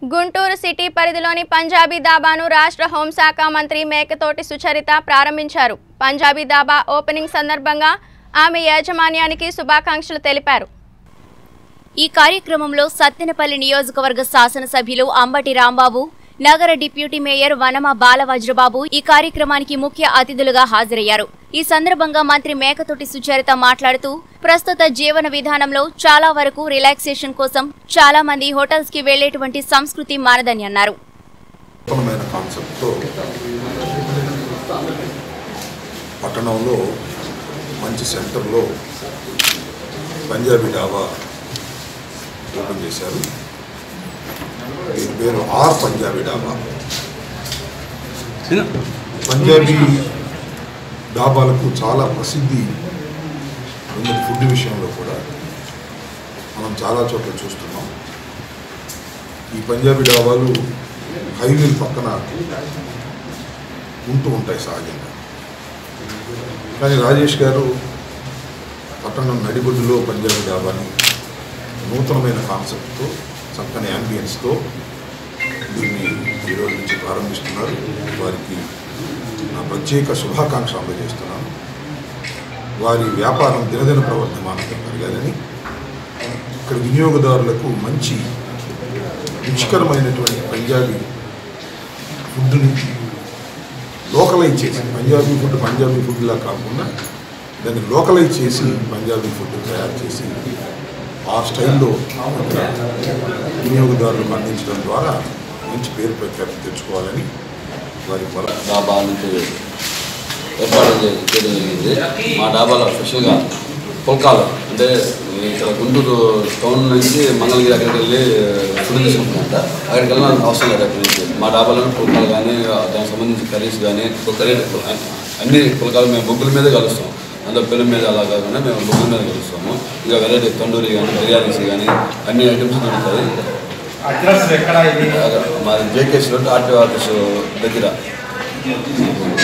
Guntur city పరిధిలోని పంజాబీ దాబాను రాష్ట్ర హోంశాఖ మంత్రి మేకతోటి సుచరిత ప్రారంభించారు పంజాబీ దాబా ఓపెనింగ్ సందర్భంగా ఆమె యాజమాన్యానికి శుభాకాంక్షలు తెలిపారు ఈ కార్యక్రమంలో సత్తెనపల్లి నియోజకవర్గ శాసనసభ్యులు అంబటి రాంబాబు నగర డిప్యూటీ మేయర్ వనమ బాలవజ్రబాబు ఈ కార్యక్రమానికి ముఖ్య అతిథులుగా హాజరయ్యారు ఈ సందర్భంగా మంత్రి మేకతోటి సుచరిత మాట్లాడుతూ ప్రస్తుత జీవన విధానంలో చాలా వరకు రిలాక్సేషన్ కోసం చాలా మంది హోటల్స్ కి వెళ్లేటువంటి సంస్కృతి మానదని అన్నారు ఉత్తమమైన కాన్సెప్ట్తో పట్టణంలో మంచి సెంటర్లో పంజాబీ డాబా ఓపెన్ చేశారు దీని పేరు ఆర్ పంజాబీ డాబా పంజాబీ డాబాలకు చాలా ప్రసిద్ధి ఉన్నది ఫుడ్ విషయంలో కూడా మనం చాలా చోట్ల చూస్తున్నాం ఈ పంజాబీ డాబాలు హైవేల పక్కన ఉంటూ ఉంటాయి సహజంగా కానీ రాజేష్ గారు పట్టణం నడిబొడ్డులో పంజాబీ డాబాని నూతనమైన కాన్సెప్ట్తో చక్కని యాంబియన్స్తో దీన్ని ఈరోజు నుంచి ప్రారంభిస్తున్నారు వారికి నా ప్రత్యేక శుభాకాంక్ష అందజేస్తున్నాను వారి వ్యాపారం దినదిన ప్రవర్ధమానంగా పెరగాలని ఇక్కడ వినియోగదారులకు మంచి రుచికరమైనటువంటి పంజాబీ ఫుడ్ని లోకలైజ్ చేసి పంజాబీ ఫుడ్ పంజాబీ ఫుడ్లా కాకుండా దాన్ని లోకలైజ్ చేసి పంజాబీ ఫుడ్ తయారు చేసి ఆ స్టైల్లో ఇక్కడ వినియోగదారులకు అందించడం ద్వారా మంచి పేరు ప్రఖ్యాతి తెచ్చుకోవాలని వారి పొల డాబా నుంచి ఏర్పాటు చే- చేయడం జరిగింది మా డాబాలో స్పెషల్గా పుల్కాలు అంటే ఇక్కడ గుంటూరు టౌన్ నుంచి మంగళగిరి అక్కడికి వెళ్ళి ఫుడ్ తీసుకుంటున్నారంట అక్కడికి వెళ్ళాలని అవసరం లేదు అక్కడి నుంచి మా డాబాలో పుల్కాలు కానీ దానికి సంబంధించిన కర్రీస్ కానీ కర్రీ అన్ని పుల్కాలు మేము బొగ్గుల మీదే కలుస్తాం అందులో పెరుగు మీద అలా కాకుండా మేము బొగ్గుల మీద కలుస్తాము ఇక వెరైటీ తండూరి కానీ బిర్యానీస్ కానీ అన్ని ఐటమ్స్ దొరుకుతాయి అడ్రస్ ఎక్కడ ఇది మాది జేకేస్ రోడ్ ఆర్టీ ఆఫీసు దగ్గర